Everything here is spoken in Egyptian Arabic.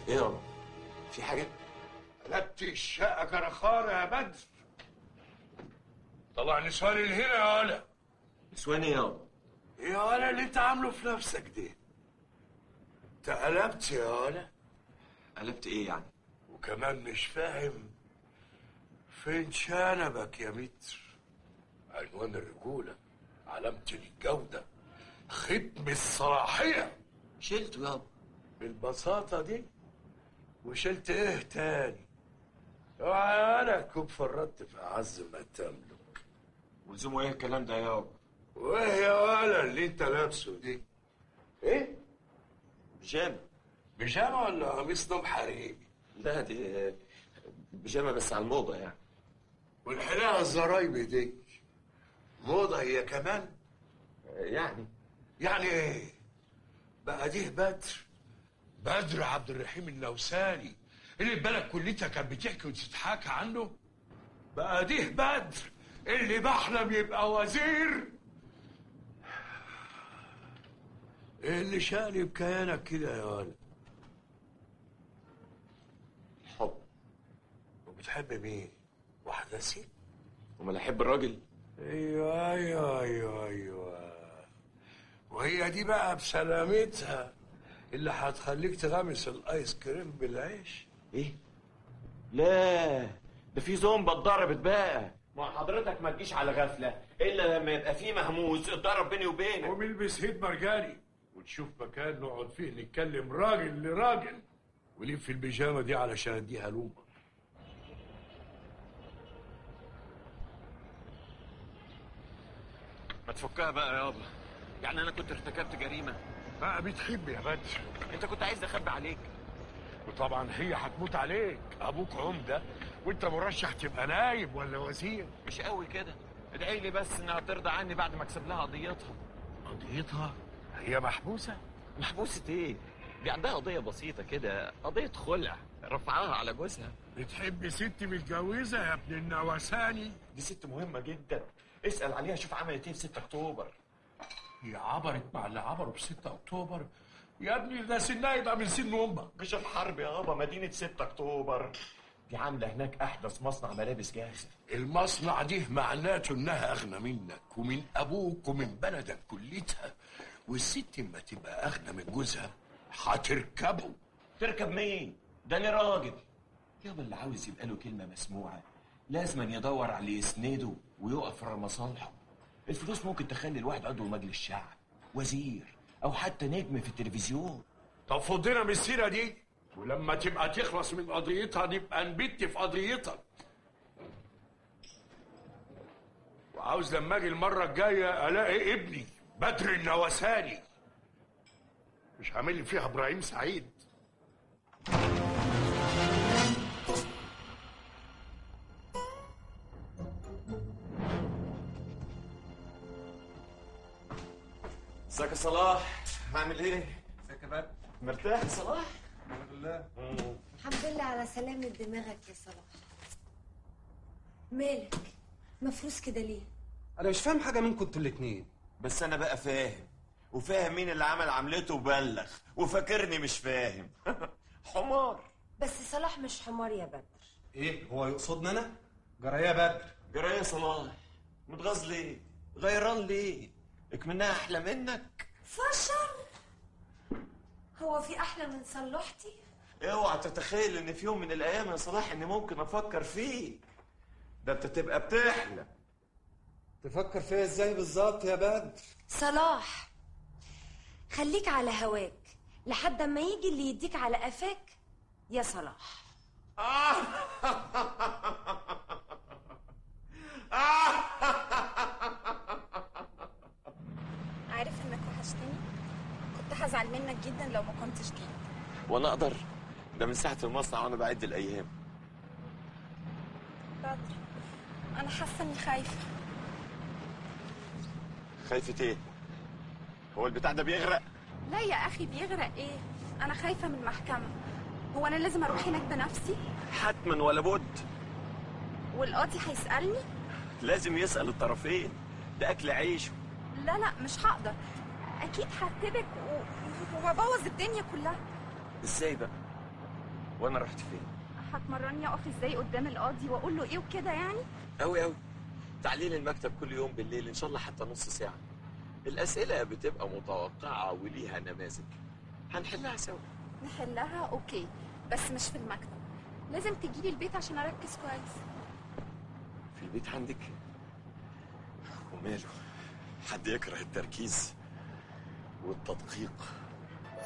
ايه يابا في حاجه قلبت الشقة كرخارة يا بدر طلع نسوان هنا يا ولا نسوان ايه يابا يا ولا اللي انت عامله في نفسك ده انت قلبت يا ولا قلبت ايه يعني وكمان مش فاهم فين شنبك يا متر عنوان الرجولة علامة الجودة ختم الصلاحية شلته يابا بالبساطة دي وشلت ايه تاني اوعى انا تكون فرطت في اعز ما تملك ولزومه ايه الكلام ده يابا وايه يا ولا اللي انت لابسه دي ايه بيجامه بيجامه ولا قميص نوم حريمي لا دي بيجامه بس على الموضه يعني والحلاقه الزرايبي دي موضه هي كمان يعني يعني ايه بقى دي بدر بدر عبد الرحيم اللوساني اللي البلد كلتها كانت بتحكي وتتحاكى عنه بقى دي بدر اللي بحلم يبقى وزير ايه اللي شاني بكيانك كده يا ولد حب وبتحب مين واحدة ست امال احب الراجل ايوه ايوه ايوه ايوه وهي دي بقى بسلامتها اللي هتخليك تغمس الايس كريم بالعيش ايه لا ده في زومبا اتضربت بقى ما حضرتك ما تجيش على غفله الا لما يبقى في مهموس اتضرب بيني وبينك ونلبس هيد مرجاني ونشوف مكان نقعد فيه نتكلم راجل لراجل وليه في البيجامه دي علشان اديها لومه ما تفكها بقى يابا يعني انا كنت ارتكبت جريمه بقى بتحب يا بدر انت كنت عايز اخبي عليك وطبعا هي هتموت عليك ابوك عمده وانت مرشح تبقى نايب ولا وزير مش قوي كده ادعي لي بس انها ترضى عني بعد ما اكسب لها قضيتها قضيتها هي محبوسه محبوسة ايه؟ دي عندها قضية بسيطة كده قضية خلع رفعها على جوزها بتحب ست متجوزه يا ابن النواساني دي ست مهمة جدا اسأل عليها شوف عملت ايه في 6 اكتوبر هي عبرت مع اللي عبروا في 6 اكتوبر يا ابني ده سنها يبقى من سن امك مش الحرب يابا مدينة 6 اكتوبر دي عاملة هناك احدث مصنع ملابس جاهزة المصنع دي معناته انها اغنى منك ومن ابوك ومن بلدك كلتها والست اما تبقى اغنى من جوزها هتركبه تركب مين؟ ده انا راجل يابا اللي عاوز يبقى له كلمة مسموعة لازم يدور على اللي يسنده ويقف ورا مصالحه الفلوس ممكن تخلي الواحد عضو مجلس شعب وزير او حتى نجم في التلفزيون طب فضينا من السيره دي ولما تبقى تخلص من قضيتها نبقى نبت في قضيتك وعاوز لما اجي المره الجايه الاقي ابني بدر النواساني مش عامل لي فيها ابراهيم سعيد ازيك يا صلاح عامل ايه؟ ازيك يا بدر مرتاح يا صلاح؟ الحمد لله الحمد لله على سلامة دماغك يا صلاح مالك مفروس كده ليه انا مش فاهم حاجه منكم انتوا الاتنين بس انا بقى فاهم وفاهم مين اللي عمل عملته وبلغ وفاكرني مش فاهم حمار بس صلاح مش حمار يا بدر ايه هو يقصدني انا جرى يا بدر جرى يا صلاح متغاظ ليه غيران ليه اكمنها احلى منك فشل هو في احلى من صلحتي اوعى تتخيل ان في يوم من الايام يا صلاح اني ممكن افكر فيك ده انت تبقى بتحلم تفكر فيا ازاي بالظبط يا بدر صلاح خليك على هواك لحد ما يجي اللي يديك على قفاك يا صلاح عارف انك وحشتني كنت هزعل منك جدا لو ما كنتش جيت وانا اقدر ده من ساعه المصنع وانا بعد الايام بدر انا حاسه اني خايفه خايفه ايه هو البتاع ده بيغرق لا يا اخي بيغرق ايه انا خايفه من المحكمه هو انا لازم اروح هناك بنفسي حتما ولا بد والقاضي هيسالني لازم يسال الطرفين ده اكل عيشه لا لا مش هقدر اكيد هرتبك و... وابوظ الدنيا كلها ازاي بقى وانا رحت فين هتمرني اقف ازاي قدام القاضي واقول له ايه وكده يعني قوي قوي تعليل المكتب كل يوم بالليل ان شاء الله حتى نص ساعه الاسئله بتبقى متوقعه وليها نماذج هنحلها سوا نحلها اوكي بس مش في المكتب لازم تجيلي البيت عشان اركز كويس في البيت عندك وماله حد يكره التركيز والتدقيق